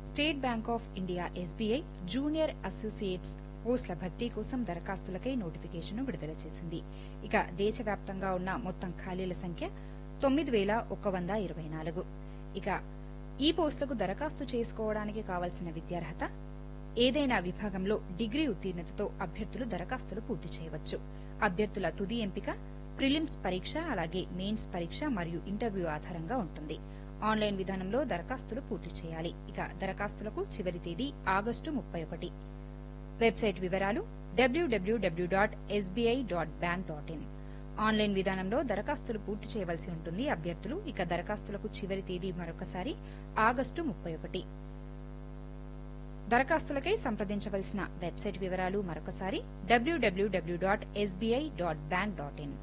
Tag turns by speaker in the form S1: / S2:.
S1: state bank of India SBI junior associates పోస్టుల భర్తీ కోసం దరఖాస్తులకై నోటిఫికేషన్ విడుదల చేసింది ఇక దేశవ్యాప్తంగా ఉన్న మొత్తం ఖాళీల సంఖ్య తొమ్మిది వేల ఒక వంద ఇరవై నాలుగు ఇక ఈ పోస్టులకు దరఖాస్తు చేసుకోవడానికి కావలసిన విద్యార్హత ఏదైనా విభాగంలో డిగ్రీ ఉత్తీర్ణతతో అభ్యర్థులు దరఖాస్తులు పూర్తి చేయవచ్చు అభ్యర్థుల తుది ఎంపిక ప్రిలిమ్స్ పరీక్ష అలాగే మెయిన్స్ పరీక్ష మరియు ఇంటర్వ్యూ ఆధారంగా ఉంటుంది ఆన్లైన్ విధానంలో దరఖాస్తులు పూర్తి చేయాలి ఇక దరఖాస్తులకు చివరి తేదీ ఆగస్టు ముప్పై ఒకటి వెబ్సైట్ వివరాలు W W W dot SBI dot bank dot in online విధానంలో దరఖాస్తులు పూర్తి చేయవలసి ఉంటుంది అభ్యర్థులు ఇక దరఖాస్తులకు చివరి తేదీ మరొకసారి ఆగస్టు ముప్పై ఒకటి దరఖాస్తులకై సంప్రదించవలసిన వెబ్సైట్ వివరాలు మరొకసారి W W W dot SBI dot bank dot in